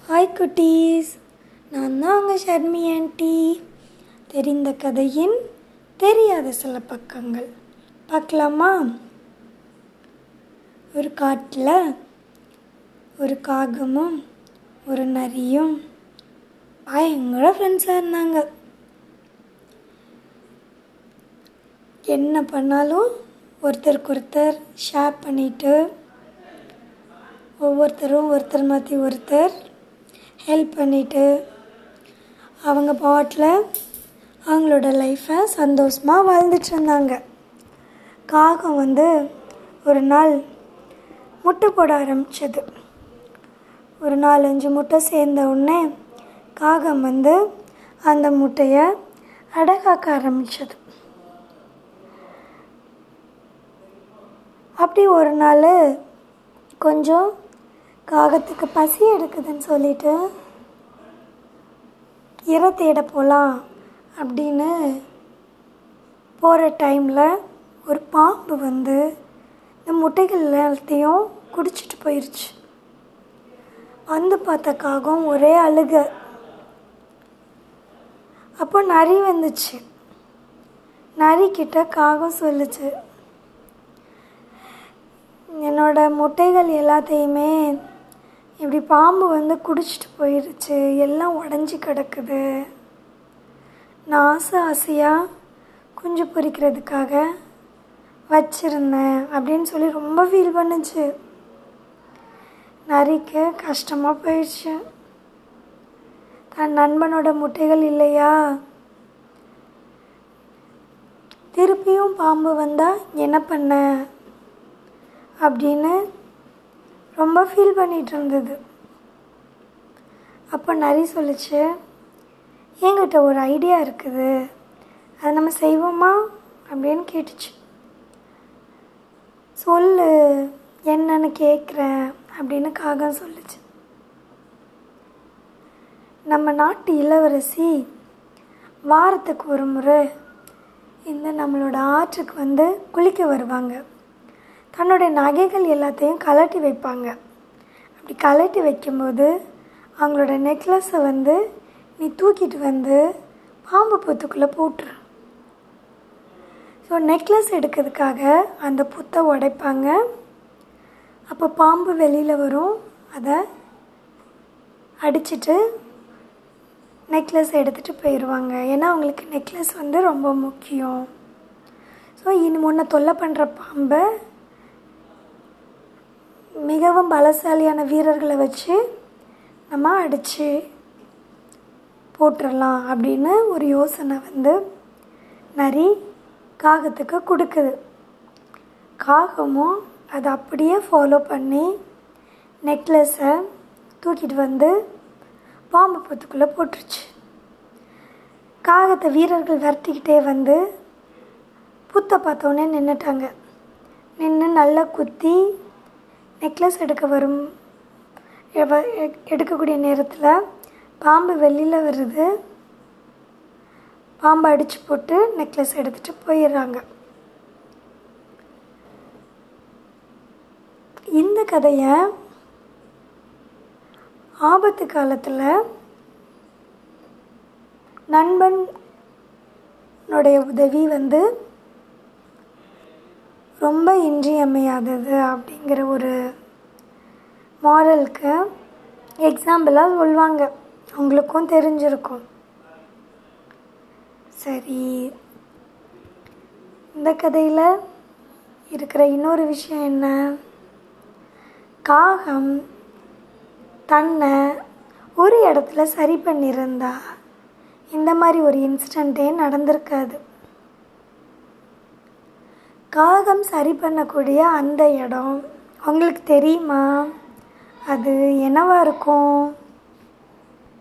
hi குட்டீஸ் நான் தான் உங்கள் ஷர்மி ஆண்டி தெரிந்த கதையின் தெரியாத சில பக்கங்கள் பார்க்கலாமா ஒரு காட்டில் ஒரு காகமும் ஒரு நரியும் பயங்கர ஃப்ரெண்ட்ஸாக இருந்தாங்க என்ன பண்ணாலும் ஒருத்தருக்கு ஒருத்தர் ஷேர் பண்ணிட்டு ஒவ்வொருத்தரும் ஒருத்தர் மாற்றி ஒருத்தர் ஹெல்ப் பண்ணிட்டு அவங்க பாட்டில் அவங்களோட லைஃப்பை சந்தோஷமாக வாழ்ந்துட்டு இருந்தாங்க காகம் வந்து ஒரு நாள் முட்டை போட ஆரம்பிச்சது ஒரு நாலஞ்சு முட்டை சேர்ந்த உடனே காகம் வந்து அந்த முட்டையை அடகாக்க ஆரம்பிச்சது அப்படி ஒரு நாள் கொஞ்சம் காகத்துக்கு பசி எடுக்குதுன்னு சொல்லிட்டு இறை தேட போகலாம் அப்படின்னு போகிற டைமில் ஒரு பாம்பு வந்து இந்த முட்டைகள் எல்லாத்தையும் குடிச்சிட்டு போயிடுச்சு வந்து பார்த்த காகம் ஒரே அழுக அப்போ நரி வந்துச்சு நரி கிட்ட காகம் சொல்லுச்சு என்னோட முட்டைகள் எல்லாத்தையுமே இப்படி பாம்பு வந்து குடிச்சிட்டு போயிடுச்சு எல்லாம் உடஞ்சி கிடக்குது நான் ஆசை ஆசையாக குஞ்சு பொரிக்கிறதுக்காக வச்சிருந்தேன் அப்படின்னு சொல்லி ரொம்ப ஃபீல் பண்ணுச்சு நரிக்கு கஷ்டமாக போயிடுச்சு தன் நண்பனோட முட்டைகள் இல்லையா திருப்பியும் பாம்பு வந்தால் என்ன பண்ண அப்படின்னு ரொம்ப ஃபீல் பண்ணிகிட்டு இருந்தது அப்போ நரி சொல்லிச்சு என்கிட்ட ஒரு ஐடியா இருக்குது அதை நம்ம செய்வோமா அப்படின்னு கேட்டுச்சு சொல்லு என்னன்னு கேட்குறேன் அப்படின்னு காகம் சொல்லுச்சு நம்ம நாட்டு இளவரசி வாரத்துக்கு ஒரு முறை இந்த நம்மளோட ஆற்றுக்கு வந்து குளிக்க வருவாங்க தன்னுடைய நகைகள் எல்லாத்தையும் கலட்டி வைப்பாங்க அப்படி கலட்டி வைக்கும்போது அவங்களோட நெக்லஸை வந்து நீ தூக்கிட்டு வந்து பாம்பு புத்துக்குள்ளே போட்டுரு ஸோ நெக்லஸ் எடுக்கிறதுக்காக அந்த புத்தை உடைப்பாங்க அப்போ பாம்பு வெளியில் வரும் அதை அடிச்சிட்டு நெக்லஸ் எடுத்துகிட்டு போயிடுவாங்க ஏன்னா அவங்களுக்கு நெக்லஸ் வந்து ரொம்ப முக்கியம் ஸோ இனி முன்ன தொல்லை பண்ணுற பாம்பை மிகவும் பலசாலியான வீரர்களை வச்சு நம்ம அடித்து போட்டுடலாம் அப்படின்னு ஒரு யோசனை வந்து நரி காகத்துக்கு கொடுக்குது காகமும் அதை அப்படியே ஃபாலோ பண்ணி நெக்லஸை தூக்கிட்டு வந்து பாம்பு புத்துக்குள்ளே போட்டுருச்சு காகத்தை வீரர்கள் விரட்டிக்கிட்டே வந்து புத்தை பார்த்தோன்னே நின்றுட்டாங்க நின்று நல்லா குத்தி நெக்லஸ் எடுக்க வரும் எடுக்கக்கூடிய நேரத்தில் பாம்பு வெளியில் வருது பாம்பை அடித்து போட்டு நெக்லஸ் எடுத்துகிட்டு போயிடுறாங்க இந்த கதையை ஆபத்து காலத்தில் நண்பனுடைய உதவி வந்து ரொம்ப இன்றியமையாதது அப்படிங்கிற ஒரு மாரலுக்கு எக்ஸாம்பிளாக சொல்லுவாங்க உங்களுக்கும் தெரிஞ்சிருக்கும் சரி இந்த கதையில் இருக்கிற இன்னொரு விஷயம் என்ன காகம் தன்னை ஒரு இடத்துல சரி பண்ணியிருந்தா இந்த மாதிரி ஒரு இன்சிடெண்ட்டே நடந்திருக்காது காகம் சரி பண்ணக்கூடிய அந்த இடம் உங்களுக்கு தெரியுமா அது என்னவா இருக்கும்